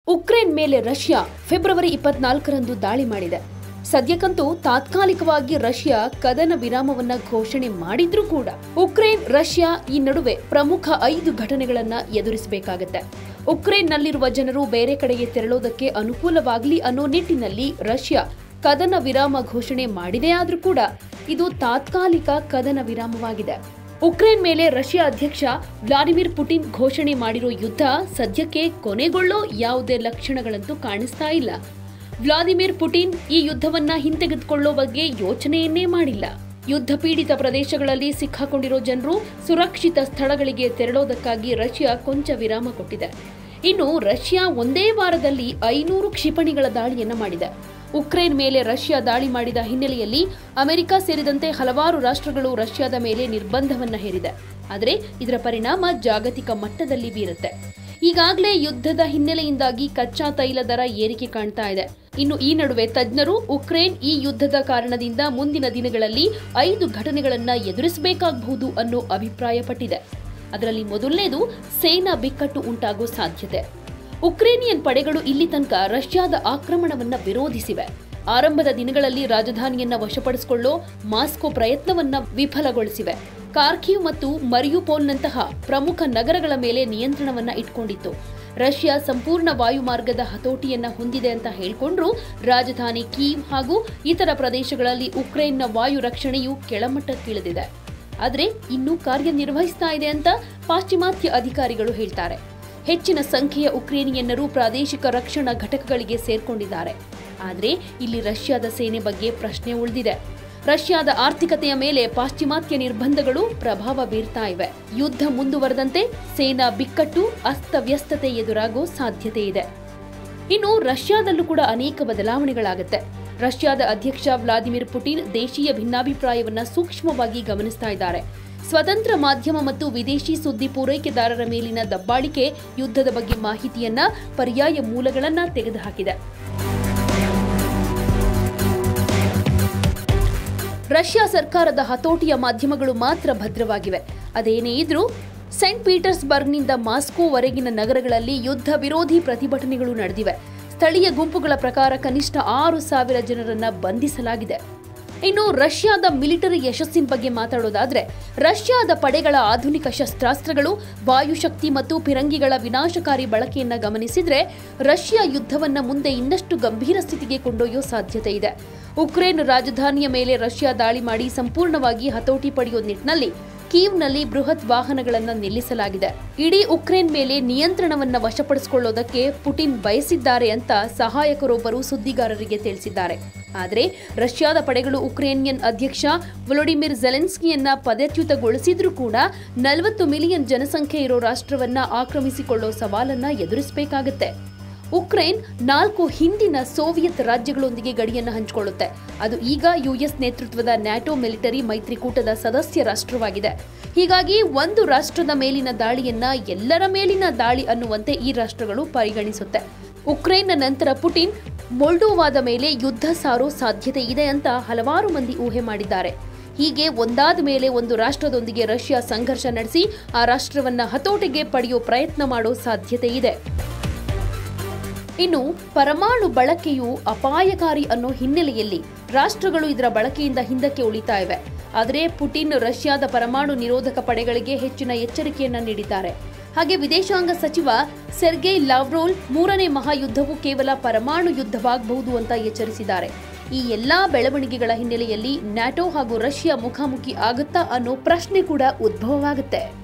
Ukraine ಮೇಲೆ Russia February ಇಪ್ಪತ್ನಾಲ್ಕರಂದು ದಾಳಿ ಮಾಡಿದೆ ಸದ್ಯಕ್ಕಂತೂ ತಾತ್ಕಾಲಿಕವಾಗಿ ರಷ್ಯಾ ಕದನ ವಿರಾಮವನ್ನ ಘೋಷಣೆ ಮಾಡಿದ್ರೂ ಕೂಡ ಉಕ್ರೇನ್ ರಷ್ಯಾ ಈ ನಡುವೆ ಪ್ರಮುಖ ಐದು ಘಟನೆಗಳನ್ನ ಎದುರಿಸಬೇಕಾಗತ್ತೆ ಉಕ್ರೇನ್ನಲ್ಲಿರುವ ಜನರು ಬೇರೆ ಕಡೆಗೆ ತೆರಳೋದಕ್ಕೆ ಅನುಕೂಲವಾಗಲಿ ಅನ್ನೋ ನಿಟ್ಟಿನಲ್ಲಿ ರಷ್ಯಾ ಕದನ ವಿರಾಮ ಘೋಷಣೆ ಮಾಡಿದೆ ಆದ್ರೂ ಕೂಡ ಇದು ತಾತ್ಕಾಲಿಕ ಕದನ ವಿರಾಮವಾಗಿದೆ ಉಕ್ರೇನ್ ಮೇಲೆ ರಷ್ಯಾ ಅಧ್ಯಕ್ಷ ವ್ಲಾದಿಮಿರ್ ಪುಟಿನ್ ಘೋಷಣೆ ಮಾಡಿರೋ ಯುದ್ಧ ಸದ್ಯಕ್ಕೆ ಕೊನೆಗೊಳ್ಳೋ ಯಾವುದೇ ಲಕ್ಷಣಗಳಂತೂ ಕಾಣಿಸ್ತಾ ಇಲ್ಲ ವ್ಲಾದಿಮಿರ್ ಪುಟಿನ್ ಈ ಯುದ್ಧವನ್ನ ಹಿಂತೆಗೆದುಕೊಳ್ಳೋ ಬಗ್ಗೆ ಯೋಚನೆಯನ್ನೇ ಮಾಡಿಲ್ಲ ಯುದ್ಧ ಪೀಡಿತ ಪ್ರದೇಶಗಳಲ್ಲಿ ಸಿಕ್ಕಾಕೊಂಡಿರೋ ಜನರು ಸುರಕ್ಷಿತ ಸ್ಥಳಗಳಿಗೆ ತೆರಳೋದಕ್ಕಾಗಿ ರಷ್ಯಾ ಕೊಂಚ ವಿರಾಮ ಕೊಟ್ಟಿದೆ ಇನ್ನು ರಷ್ಯಾ ಒಂದೇ ವಾರದಲ್ಲಿ ಐನೂರು ಕ್ಷಿಪಣಿಗಳ ದಾಳಿಯನ್ನ ಮಾಡಿದೆ ಉಕ್ರೇನ್ ಮೇಲೆ ರಷ್ಯಾ ದಾಳಿ ಮಾಡಿದ ಹಿನ್ನೆಲೆಯಲ್ಲಿ ಅಮೆರಿಕ ಸೇರಿದಂತೆ ಹಲವಾರು ರಾಷ್ಟ್ರಗಳು ರಷ್ಯಾದ ಮೇಲೆ ನಿರ್ಬಂಧವನ್ನ ಹೇರಿದೆ ಆದರೆ ಇದರ ಪರಿಣಾಮ ಜಾಗತಿಕ ಮಟ್ಟದಲ್ಲಿ ಬೀರುತ್ತೆ ಈಗಾಗಲೇ ಯುದ್ಧದ ಹಿನ್ನೆಲೆಯಿಂದಾಗಿ ಕಚ್ಚಾ ತೈಲ ದರ ಏರಿಕೆ ಕಾಣ್ತಾ ಇದೆ ಇನ್ನು ಈ ನಡುವೆ ತಜ್ಞರು ಉಕ್ರೇನ್ ಈ ಯುದ್ಧದ ಕಾರಣದಿಂದ ಮುಂದಿನ ದಿನಗಳಲ್ಲಿ ಐದು ಘಟನೆಗಳನ್ನ ಎದುರಿಸಬೇಕಾಗಬಹುದು ಅನ್ನೋ ಅಭಿಪ್ರಾಯಪಟ್ಟಿದೆ ಅದರಲ್ಲಿ ಮೊದಲನೇದು ಸೇನಾ ಬಿಕ್ಕಟ್ಟು ಉಂಟಾಗೋ ಸಾಧ್ಯತೆ ಉಕ್ರೇನಿಯನ್ ಪಡೆಗಳು ಇಲ್ಲಿ ತನಕ ರಷ್ಯಾದ ಆಕ್ರಮಣವನ್ನ ವಿರೋಧಿಸಿವೆ ಆರಂಭದ ದಿನಗಳಲ್ಲಿ ರಾಜಧಾನಿಯನ್ನ ವಶಪಡಿಸಿಕೊಳ್ಳೋ ಮಾಸ್ಕೋ ಪ್ರಯತ್ನವನ್ನ ವಿಫಲಗೊಳಿಸಿವೆ ಕಾರ್ಕಿವ್ ಮತ್ತು ಮರಿಯುಪೋಲ್ನಂತಹ ಪ್ರಮುಖ ನಗರಗಳ ಮೇಲೆ ನಿಯಂತ್ರಣವನ್ನ ಇಟ್ಕೊಂಡಿತ್ತು ರಷ್ಯಾ ಸಂಪೂರ್ಣ ವಾಯುಮಾರ್ಗದ ಹತೋಟಿಯನ್ನ ಹೊಂದಿದೆ ಅಂತ ಹೇಳ್ಕೊಂಡ್ರು ರಾಜಧಾನಿ ಕೀವ್ ಹಾಗೂ ಇತರ ಪ್ರದೇಶಗಳಲ್ಲಿ ಉಕ್ರೇನ್ನ ವಾಯು ರಕ್ಷಣೆಯು ಕೆಳಮಟ್ಟಕ್ಕಿಳಿದಿದೆ ಆದರೆ ಇನ್ನೂ ಕಾರ್ಯನಿರ್ವಹಿಸ್ತಾ ಇದೆ ಅಂತ ಪಾಶ್ಚಿಮಾತ್ಯ ಅಧಿಕಾರಿಗಳು ಹೇಳ್ತಾರೆ ಹೆಚ್ಚಿನ ಸಂಖ್ಯೆಯ ಉಕ್ರೇನಿಯನ್ನರು ಪ್ರಾದೇಶಿಕ ರಕ್ಷಣಾ ಘಟಕಗಳಿಗೆ ಸೇರ್ಕೊಂಡಿದ್ದಾರೆ ಆದರೆ ಇಲ್ಲಿ ರಷ್ಯಾದ ಸೇನೆ ಬಗ್ಗೆ ಪ್ರಶ್ನೆ ಉಳಿದಿದೆ ರಷ್ಯಾದ ಆರ್ಥಿಕತೆಯ ಮೇಲೆ ಪಾಶ್ಚಿಮಾತ್ಯ ನಿರ್ಬಂಧಗಳು ಪ್ರಭಾವ ಬೀರ್ತಾ ಇವೆ ಯುದ್ಧ ಮುಂದುವರೆದಂತೆ ಸೇನಾ ಬಿಕ್ಕಟ್ಟು ಅಸ್ತವ್ಯಸ್ತತೆ ಎದುರಾಗೋ ಸಾಧ್ಯತೆ ಇದೆ ಇನ್ನು ರಷ್ಯಾದಲ್ಲೂ ಕೂಡ ಅನೇಕ ಬದಲಾವಣೆಗಳಾಗುತ್ತೆ ರಷ್ಯಾದ ಅಧ್ಯಕ್ಷ ವ್ಲಾದಿಮಿರ್ ಪುಟಿನ್ ದೇಶೀಯ ಭಿನ್ನಾಭಿಪ್ರಾಯವನ್ನ ಸೂಕ್ಷ್ಮವಾಗಿ ಗಮನಿಸ್ತಾ ಇದ್ದಾರೆ ಸ್ವತಂತ್ರ ಮಾಧ್ಯಮ ಮತ್ತು ವಿದೇಶಿ ಸುದ್ದಿ ಪೂರೈಕೆದಾರರ ಮೇಲಿನ ದಬ್ಬಾಳಿಕೆ ಯುದ್ಧದ ಬಗ್ಗೆ ಮಾಹಿತಿಯನ್ನ ಪರ್ಯಾಯ ಮೂಲಗಳನ್ನ ತೆಗೆದುಹಾಕಿದೆ ರಷ್ಯಾ ಸರ್ಕಾರದ ಹತೋಟಿಯ ಮಾಧ್ಯಮಗಳು ಮಾತ್ರ ಭದ್ರವಾಗಿವೆ ಅದೇನೇ ಇದ್ರೂ ಸೆಂಟ್ ಪೀಟರ್ಸ್ಬರ್ಗ್ನಿಂದ ಮಾಸ್ಕೋವರೆಗಿನ ನಗರಗಳಲ್ಲಿ ಯುದ್ಧ ವಿರೋಧಿ ಪ್ರತಿಭಟನೆಗಳು ನಡೆದಿವೆ ಸ್ಥಳೀಯ ಗುಂಪುಗಳ ಪ್ರಕಾರ ಕನಿಷ್ಠ ಆರು ಸಾವಿರ ಜನರನ್ನ ಬಂಧಿಸಲಾಗಿದೆ ಇನ್ನು ರಷ್ಯಾದ ಮಿಲಿಟರಿ ಯಶಸ್ಸಿನ ಬಗ್ಗೆ ಮಾತಾಡೋದಾದ್ರೆ ರಷ್ಯಾದ ಪಡೆಗಳ ಆಧುನಿಕ ಶಸ್ತ್ರಾಸ್ತ್ರಗಳು ವಾಯುಶಕ್ತಿ ಮತ್ತು ಪಿರಂಗಿಗಳ ವಿನಾಶಕಾರಿ ಬಳಕೆಯನ್ನ ಗಮನಿಸಿದ್ರೆ ರಷ್ಯಾ ಯುದ್ಧವನ್ನ ಮುಂದೆ ಇನ್ನಷ್ಟು ಗಂಭೀರ ಸ್ಥಿತಿಗೆ ಕೊಂಡೊಯ್ಯೋ ಸಾಧ್ಯತೆ ಇದೆ ಉಕ್ರೇನ್ ರಾಜಧಾನಿಯ ಮೇಲೆ ರಷ್ಯಾ ದಾಳಿ ಮಾಡಿ ಸಂಪೂರ್ಣವಾಗಿ ಹತೋಟಿ ಪಡೆಯೋ ನಿಟ್ಟಿನಲ್ಲಿ ಕೀವ್ನಲ್ಲಿ ಬೃಹತ್ ವಾಹನಗಳನ್ನು ನಿಲ್ಲಿಸಲಾಗಿದೆ ಇಡೀ ಉಕ್ರೇನ್ ಮೇಲೆ ನಿಯಂತ್ರಣವನ್ನ ವಶಪಡಿಸಿಕೊಳ್ಳೋದಕ್ಕೆ ಪುಟಿನ್ ಬಯಸಿದ್ದಾರೆ ಅಂತ ಸಹಾಯಕರೊಬ್ಬರು ಸುದ್ದಿಗಾರರಿಗೆ ತಿಳಿಸಿದ್ದಾರೆ ಆದರೆ ರಷ್ಯಾದ ಪಡೆಗಳು ಉಕ್ರೇನಿಯನ್ ಅಧ್ಯಕ್ಷ ವ್ಲೋಡಿಮಿರ್ ಜೆಲೆನ್ಸ್ಕಿಯನ್ನ ಪದಚ್ಯುತಗೊಳಿಸಿದ್ರೂ ಕೂಡ ನಲವತ್ತು ಮಿಲಿಯನ್ ಜನಸಂಖ್ಯೆ ಇರೋ ರಾಷ್ಟ್ರವನ್ನ ಆಕ್ರಮಿಸಿಕೊಳ್ಳೋ ಸವಾಲನ್ನ ಎದುರಿಸಬೇಕಾಗುತ್ತೆ ಉಕ್ರೇನ್ ನಾಲ್ಕು ಹಿಂದಿನ ಸೋವಿಯತ್ ರಾಜ್ಯಗಳೊಂದಿಗೆ ಗಡಿಯನ್ನು ಹಂಚಿಕೊಳ್ಳುತ್ತೆ ಅದು ಈಗ ಯುಎಸ್ ನೇತೃತ್ವದ ನ್ಯಾಟೋ ಮಿಲಿಟರಿ ಮೈತ್ರಿಕೂಟದ ಸದಸ್ಯ ರಾಷ್ಟ್ರವಾಗಿದೆ ಹೀಗಾಗಿ ಒಂದು ರಾಷ್ಟ್ರದ ಮೇಲಿನ ದಾಳಿಯನ್ನ ಎಲ್ಲರ ಮೇಲಿನ ದಾಳಿ ಅನ್ನುವಂತೆ ಈ ರಾಷ್ಟ್ರಗಳು ಪರಿಗಣಿಸುತ್ತೆ ಉಕ್ರೇನ್ನ ನಂತರ ಪುಟಿನ್ ಮೊಲ್ಡೋವಾದ ಮೇಲೆ ಯುದ್ಧ ಸಾರೋ ಸಾಧ್ಯತೆ ಇದೆ ಅಂತ ಹಲವಾರು ಮಂದಿ ಊಹೆ ಮಾಡಿದ್ದಾರೆ ಹೀಗೆ ಒಂದಾದ ಮೇಲೆ ಒಂದು ರಾಷ್ಟ್ರದೊಂದಿಗೆ ರಷ್ಯಾ ಸಂಘರ್ಷ ನಡೆಸಿ ಆ ರಾಷ್ಟ್ರವನ್ನ ಹತೋಟಿಗೆ ಪಡೆಯೋ ಪ್ರಯತ್ನ ಮಾಡೋ ಸಾಧ್ಯತೆ ಇದೆ ಇನ್ನು ಪರಮಾಣು ಬಳಕೆಯು ಅಪಾಯಕಾರಿ ಅನ್ನೋ ಹಿನ್ನೆಲೆಯಲ್ಲಿ ರಾಷ್ಟ್ರಗಳು ಇದರ ಬಳಕೆಯಿಂದ ಹಿಂದಕ್ಕೆ ಉಳಿತಾ ಇವೆ ಆದರೆ ಪುಟಿನ್ ರಷ್ಯಾದ ಪರಮಾಣು ನಿರೋಧಕ ಪಡೆಗಳಿಗೆ ಹೆಚ್ಚಿನ ಎಚ್ಚರಿಕೆಯನ್ನ ನೀಡಿದ್ದಾರೆ ಹಾಗೆ ವಿದೇಶಾಂಗ ಸಚಿವ ಸೆರ್ಗೈ ಲಾವ್ರೋಲ್ ಮೂರನೇ ಮಹಾಯುದ್ಧವು ಕೇವಲ ಪರಮಾಣು ಯುದ್ಧವಾಗಬಹುದು ಅಂತ ಎಚ್ಚರಿಸಿದ್ದಾರೆ ಈ ಎಲ್ಲಾ ಬೆಳವಣಿಗೆಗಳ ಹಿನ್ನೆಲೆಯಲ್ಲಿ ನ್ಯಾಟೋ ಹಾಗೂ ರಷ್ಯಾ ಮುಖಾಮುಖಿ ಆಗುತ್ತಾ ಅನ್ನೋ ಪ್ರಶ್ನೆ ಕೂಡ ಉದ್ಭವವಾಗುತ್ತೆ